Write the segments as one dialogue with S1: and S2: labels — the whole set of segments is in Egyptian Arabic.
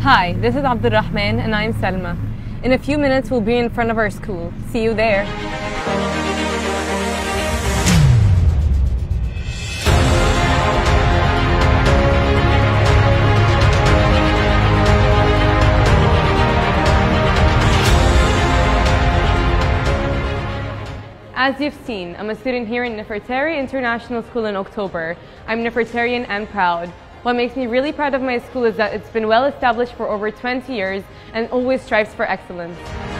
S1: Hi, this is Abdulrahman and I'm Selma. In a few minutes, we'll be in front of our school. See you there. As you've seen, I'm a student here in Nefertari International School in October. I'm Nefertarian and proud. What makes me really proud of my school is that it's been well established for over 20 years and always strives for excellence.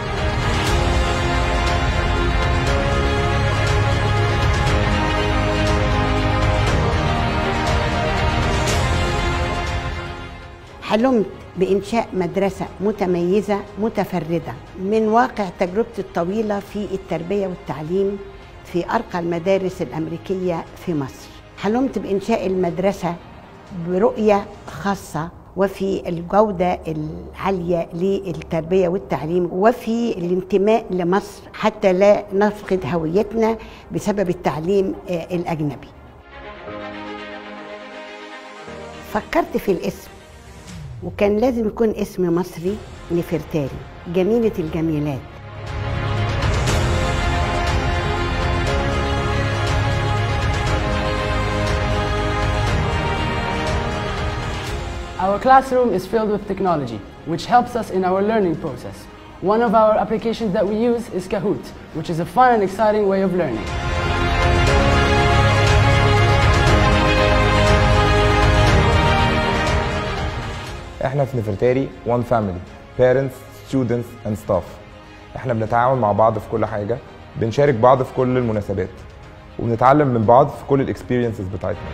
S2: حلمت بإنشاء مدرسة متميزة متفردة من واقع تجربتي الطويلة في التربية والتعليم في أرقى المدارس الأمريكية في مصر حلمت بإنشاء المدرسة برؤية خاصة وفي الجودة العالية للتربية والتعليم وفي الانتماء لمصر حتى لا نفقد هويتنا بسبب التعليم آه، الأجنبي فكرت في الاسم وكان لازم يكون اسم مصري نفرتاري جميلة الجميلات
S3: Our classroom is filled with technology, which helps us in our learning process. One of our applications that we use is Kahoot, which is a fun and exciting way of learning.
S4: احنا في نفرتاري وان فاميلي parents students and staff احنا بنتعاون مع بعض في كل حاجه بنشارك بعض في كل المناسبات وبنتعلم من بعض في كل الاكسبيرينسز بتاعتنا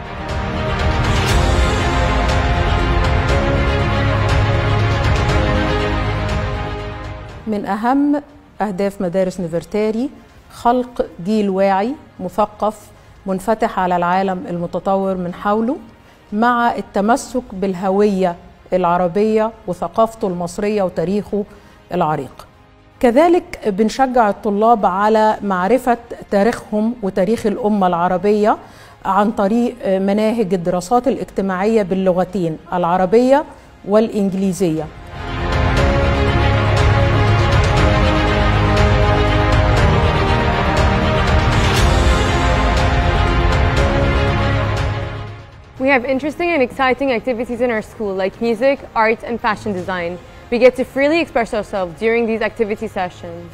S5: من أهم أهداف مدارس نفرتاري خلق جيل واعي مثقف منفتح على العالم المتطور من حوله مع التمسك بالهوية العربية وثقافته المصرية وتاريخه العريق كذلك بنشجع الطلاب على معرفة تاريخهم وتاريخ الأمة العربية عن طريق مناهج الدراسات الاجتماعية باللغتين العربية والإنجليزية
S1: We have interesting and exciting activities in our school like music, art, and fashion design. We get to freely express ourselves during these activity sessions.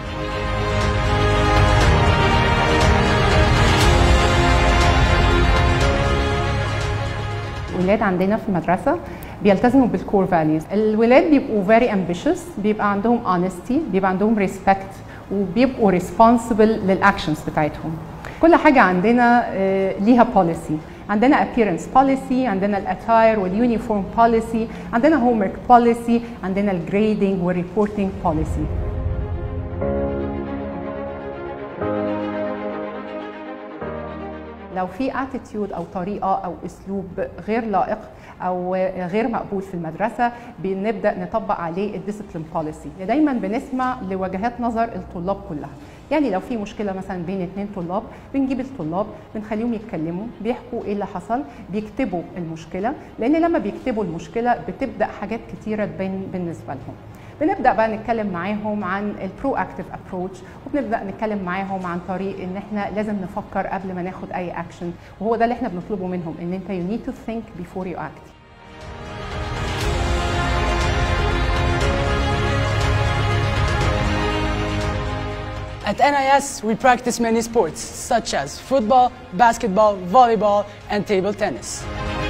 S6: الولاد عندنا في المدرسه بيلتزموا بالكور فاليوز الولاد بيبقوا فيري امبيشس بيبقى عندهم اونستي بيبقى عندهم ريسبكت وبيبقوا ريسبونسبل للاكشنز بتاعتهم كل حاجه عندنا آه، ليها بوليسي عندنا appearance policy عندنا الاتاير واليونيفورم policy عندنا homework policy عندنا الجريدنج والريبورتنج policy لو في اتيتيود او طريقه او اسلوب غير لائق او غير مقبول في المدرسه بنبدا نطبق عليه الديسيبلين بوليسي دايما بنسمع لوجهات نظر الطلاب كلها يعني لو في مشكله مثلا بين اتنين طلاب بنجيب الطلاب بنخليهم يتكلموا بيحكوا ايه اللي حصل بيكتبوا المشكله لان لما بيكتبوا المشكله بتبدا حاجات كتيره تبان بالنسبه لهم بنبدا بقى نتكلم معاهم عن البرو اكتيف ابروتش وبنبدا نتكلم معاهم عن طريق ان احنا لازم نفكر قبل ما ناخد اي اكشن وهو ده اللي احنا بنطلبه منهم ان انت you need to think before you act
S3: At NIS, we practice many sports, such as football, basketball, volleyball, and table tennis.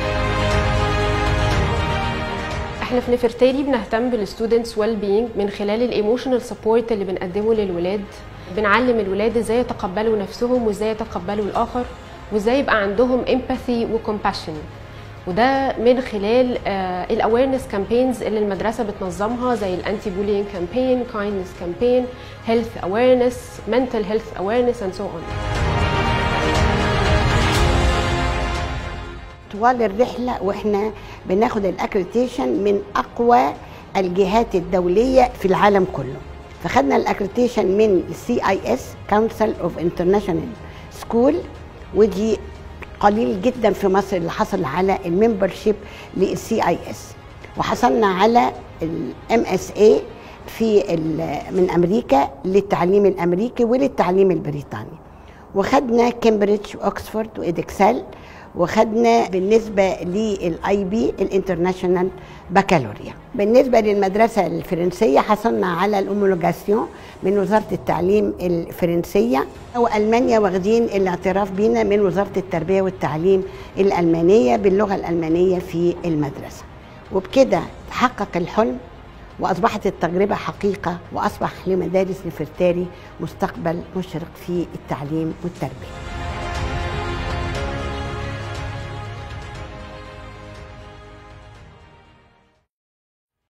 S7: احنا في نفرتاري بنهتم بالستودنتس ويل بينج من خلال الايموشنال سبورت اللي بنقدمه للولاد بنعلم الولاد ازاي يتقبلوا نفسهم وازاي يتقبلوا الاخر وازاي يبقى عندهم empathy وكومباشن وده من خلال الاويرنس كامبينز اللي المدرسه بتنظمها زي الانتي بولينج كامبين كايندنس كامبين هيلث اويرنس منتل هيلث اويرنس اند سو اون
S2: طوال الرحلة وإحنا بناخد الأكريتيشن من أقوى الجهات الدولية في العالم كله فخدنا الأكريتيشن من السي اي اس كونسل اوف انترناشونال سكول ودي قليل جدا في مصر اللي حصل على الممبرشيب للسي اي اس وحصلنا على الام اس اي في ال- من امريكا للتعليم الامريكي وللتعليم البريطاني وخدنا كامبريدج واكسفورد وادكسال وخدنا بالنسبه للاي بي الانترناشونال بكالوريا بالنسبه للمدرسه الفرنسيه حصلنا على الامولوجاسيون من وزاره التعليم الفرنسيه والمانيا واخدين الاعتراف بينا من وزاره التربيه والتعليم الالمانيه باللغه الالمانيه في المدرسه وبكده تحقق الحلم واصبحت التجربه حقيقه واصبح لمدارس نفرتاري مستقبل مشرق في التعليم والتربيه